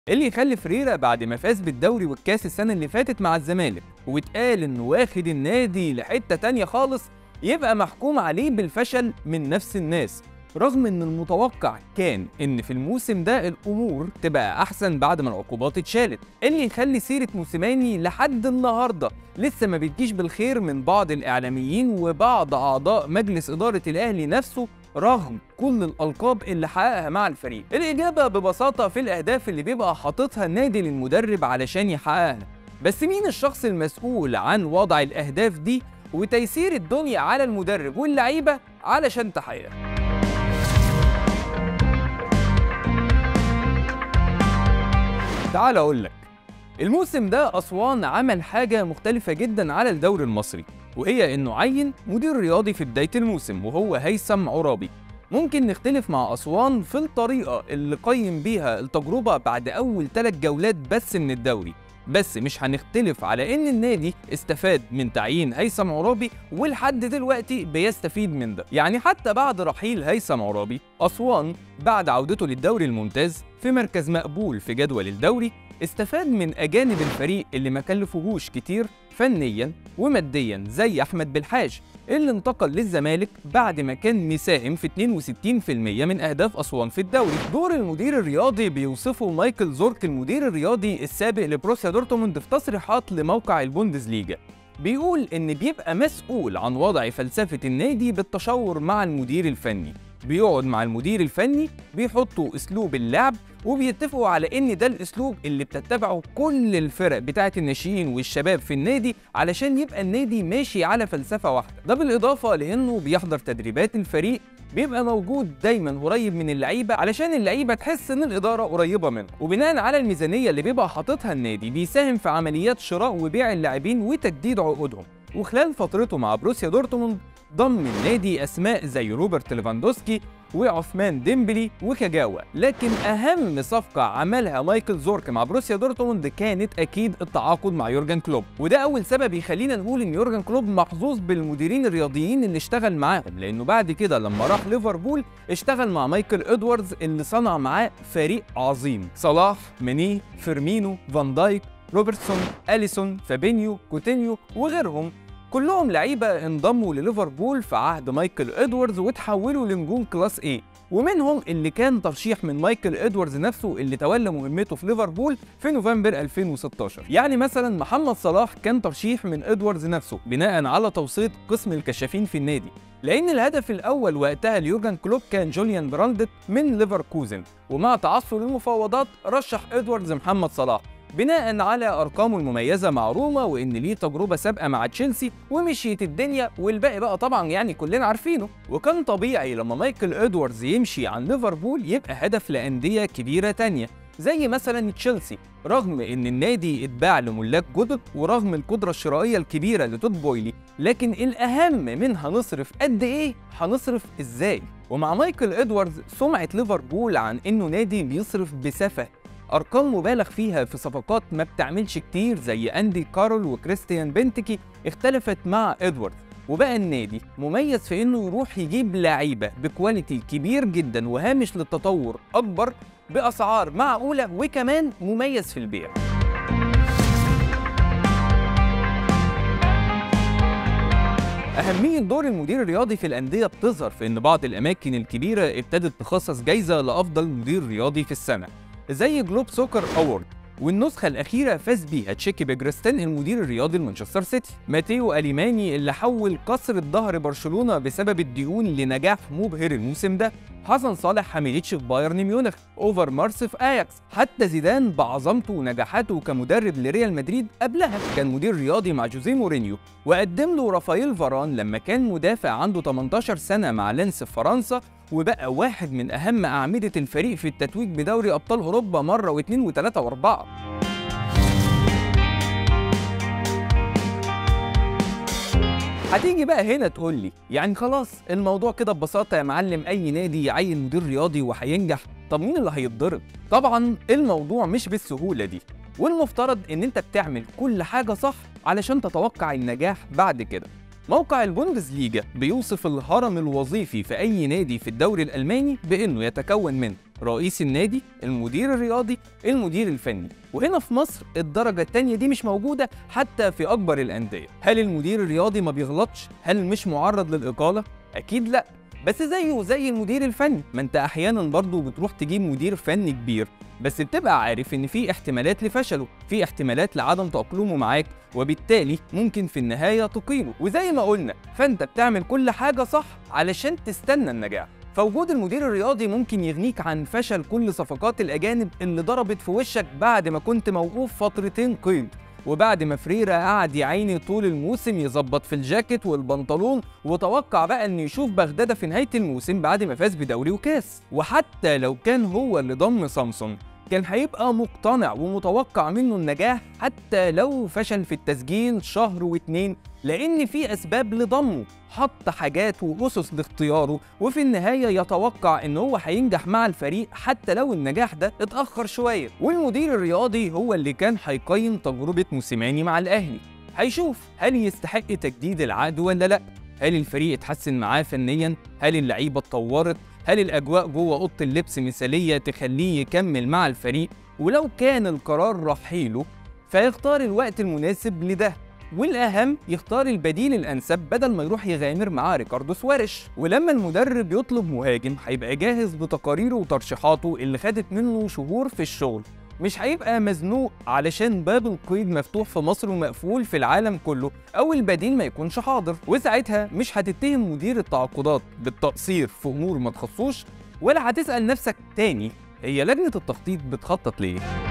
اللي يخلي فريرة بعد ما فاز بالدوري والكاس السنة اللي فاتت مع الزمالك واتقال انه واخد النادي لحتة تانية خالص يبقى محكوم عليه بالفشل من نفس الناس رغم ان المتوقع كان ان في الموسم ده الامور تبقى احسن بعد ما العقوبات اتشالت اللي يخلي سيره موسيماني لحد النهارده لسه ما بتجيش بالخير من بعض الاعلاميين وبعض اعضاء مجلس اداره الاهلي نفسه رغم كل الالقاب اللي حققها مع الفريق الاجابه ببساطه في الاهداف اللي بيبقى حاططها النادي للمدرب علشان يحققها بس مين الشخص المسؤول عن وضع الاهداف دي وتيسير الدنيا على المدرب واللعيبه علشان تحققها تعال اقول لك الموسم ده اسوان عمل حاجه مختلفه جدا على الدوري المصري وهي انه عين مدير رياضي في بدايه الموسم وهو هيثم عرابي ممكن نختلف مع اسوان في الطريقه اللي قيم بيها التجربه بعد اول ثلاث جولات بس من الدوري بس مش هنختلف على ان النادي استفاد من تعيين هيثم عرابي ولحد دلوقتي بيستفيد من ده يعني حتى بعد رحيل هيثم عرابي اسوان بعد عودته للدوري الممتاز في مركز مقبول في جدول الدوري استفاد من اجانب الفريق اللي ما كلفوهوش كتير فنيا وماديا زي احمد بالحاج اللي انتقل للزمالك بعد ما كان مساهم في 62% من اهداف اسوان في الدوري دور المدير الرياضي بيوصفه مايكل زورك المدير الرياضي السابق لبروسيا دورتموند في تصريحات لموقع البوندسليجا بيقول ان بيبقى مسؤول عن وضع فلسفه النادي بالتشاور مع المدير الفني بيقعد مع المدير الفني بيحطوا اسلوب اللعب وبيتفقوا على ان ده الاسلوب اللي بتتبعه كل الفرق بتاعه الناشئين والشباب في النادي علشان يبقى النادي ماشي على فلسفه واحده ده بالاضافه لانه بيحضر تدريبات الفريق بيبقى موجود دايما قريب من اللعيبه علشان اللعيبه تحس ان الاداره قريبه منه وبناء على الميزانيه اللي بيبقى حاططها النادي بيساهم في عمليات شراء وبيع اللاعبين وتجديد عقودهم وخلال فترته مع بروسيا دورتموند ضم النادي اسماء زي روبرت ليفاندوسكي وعثمان ديمبلي وكاجاوا لكن اهم صفقه عملها مايكل زورك مع بروسيا دورتموند كانت اكيد التعاقد مع يورجن كلوب وده اول سبب يخلينا نقول ان يورجن كلوب محظوظ بالمديرين الرياضيين اللي اشتغل معاهم لانه بعد كده لما راح ليفربول اشتغل مع مايكل ادواردز اللي صنع معاه فريق عظيم صلاح ماني فيرمينو فان دايك روبرتسون اليسون فابينيو كوتينيو وغيرهم كلهم لعيبه انضموا لليفربول في عهد مايكل ادواردز وتحولوا لنجوم كلاس A ومنهم اللي كان ترشيح من مايكل ادواردز نفسه اللي تولى مهمته في ليفربول في نوفمبر 2016 يعني مثلا محمد صلاح كان ترشيح من ادواردز نفسه بناء على توصيه قسم الكشافين في النادي لان الهدف الاول وقتها ليورجن كلوب كان جوليان براندت من ليفركوزن ومع تعثر المفاوضات رشح ادواردز محمد صلاح بناء على ارقامه المميزه مع روما وان ليه تجربه سابقه مع تشيلسي ومشيت الدنيا والباقي بقى طبعا يعني كلنا عارفينه وكان طبيعي لما مايكل ادواردز يمشي عن ليفربول يبقى هدف لانديه كبيره تانية زي مثلا تشيلسي رغم ان النادي اتباع لملاك جدد ورغم القدره الشرائيه الكبيره لتود بويلي لكن الاهم من هنصرف قد ايه هنصرف ازاي ومع مايكل ادواردز سمعه ليفربول عن انه نادي بيصرف بسفه ارقام مبالغ فيها في صفقات ما بتعملش كتير زي اندي كارول وكريستيان بنتكي اختلفت مع ادوارد وبقى النادي مميز في انه يروح يجيب لعيبه بكواليتي كبير جدا وهامش للتطور اكبر باسعار معقوله وكمان مميز في البيع أهمية دور المدير الرياضي في الأندية بتظهر في إن بعض الأماكن الكبيرة ابتدت تخصص جايزة لأفضل مدير رياضي في السنة زي جلوب سوكر أورد والنسخة الأخيرة فاز بيها تشيكي بيجرستن المدير الرياضي لمانشستر سيتي ماتيو أليماني اللي حول قصر ظهر برشلونة بسبب الديون لنجاح مبهر الموسم ده حسن صالح حميديتش في بايرن ميونخ اوفر مارس في اياكس حتى زيدان بعظمته ونجاحاته كمدرب لريال مدريد قبلها كان مدير رياضي مع جوزيه مورينيو وقدم له رافائيل فاران لما كان مدافع عنده 18 سنه مع لينس في فرنسا وبقى واحد من اهم اعمده الفريق في التتويج بدوري ابطال اوروبا مره واثنين وثلاثه واربعه هتيجي بقى هنا تقول لي يعني خلاص الموضوع كده ببساطه يا معلم اي نادي يعين مدير رياضي وهينجح طب مين اللي هيتضرب طبعا الموضوع مش بالسهوله دي والمفترض ان انت بتعمل كل حاجه صح علشان تتوقع النجاح بعد كده موقع البوندسليجا بيوصف الهرم الوظيفي في اي نادي في الدوري الالماني بانه يتكون من رئيس النادي المدير الرياضي المدير الفني وهنا في مصر الدرجة التانية دي مش موجودة حتى في أكبر الأندية هل المدير الرياضي ما بيغلطش؟ هل مش معرض للإقالة؟ أكيد لأ بس زيه زي المدير الفني ما انت احيانا برضه بتروح تجيب مدير فني كبير بس بتبقى عارف ان في احتمالات لفشله في احتمالات لعدم تأقلمه معاك وبالتالي ممكن في النهاية تقيله وزي ما قلنا فانت بتعمل كل حاجة صح علشان تستنى النجاح فوجود المدير الرياضي ممكن يغنيك عن فشل كل صفقات الأجانب اللي ضربت في وشك بعد ما كنت موقوف فترتين قيد وبعد ما فريرة قعد يا عيني طول الموسم يظبط في الجاكيت والبنطلون وتوقع بقى انه يشوف بغدادة في نهاية الموسم بعد ما فاز بدوري وكاس وحتى لو كان هو اللي ضم سامسونج كان هيبقى مقتنع ومتوقع منه النجاح حتى لو فشل في التسجيل شهر واتنين لأن في أسباب لضمه حط حاجات وأسس لاختياره وفي النهاية يتوقع إن هو هينجح مع الفريق حتى لو النجاح ده اتأخر شوية والمدير الرياضي هو اللي كان هيقيم تجربة موسيماني مع الأهلي هيشوف هل يستحق تجديد العقد ولا لأ هل الفريق اتحسن معاه فنيا هل اللعيبة اتطورت هل الأجواء جوه أوضة اللبس مثالية تخليه يكمل مع الفريق ولو كان القرار رحيله فيختار الوقت المناسب لده والأهم يختار البديل الأنسب بدل ما يروح يغامر مع ريكاردو سواريش ولما المدرب يطلب مهاجم هيبقى جاهز بتقاريره وترشيحاته اللي خدت منه شهور في الشغل مش هيبقى مزنوق علشان باب القيد مفتوح في مصر ومقفول في العالم كله او البديل ما يكونش حاضر وساعتها مش هتتهم مدير التعاقدات بالتقصير في امور ما تخصوش ولا هتسال نفسك تاني هي لجنه التخطيط بتخطط ليه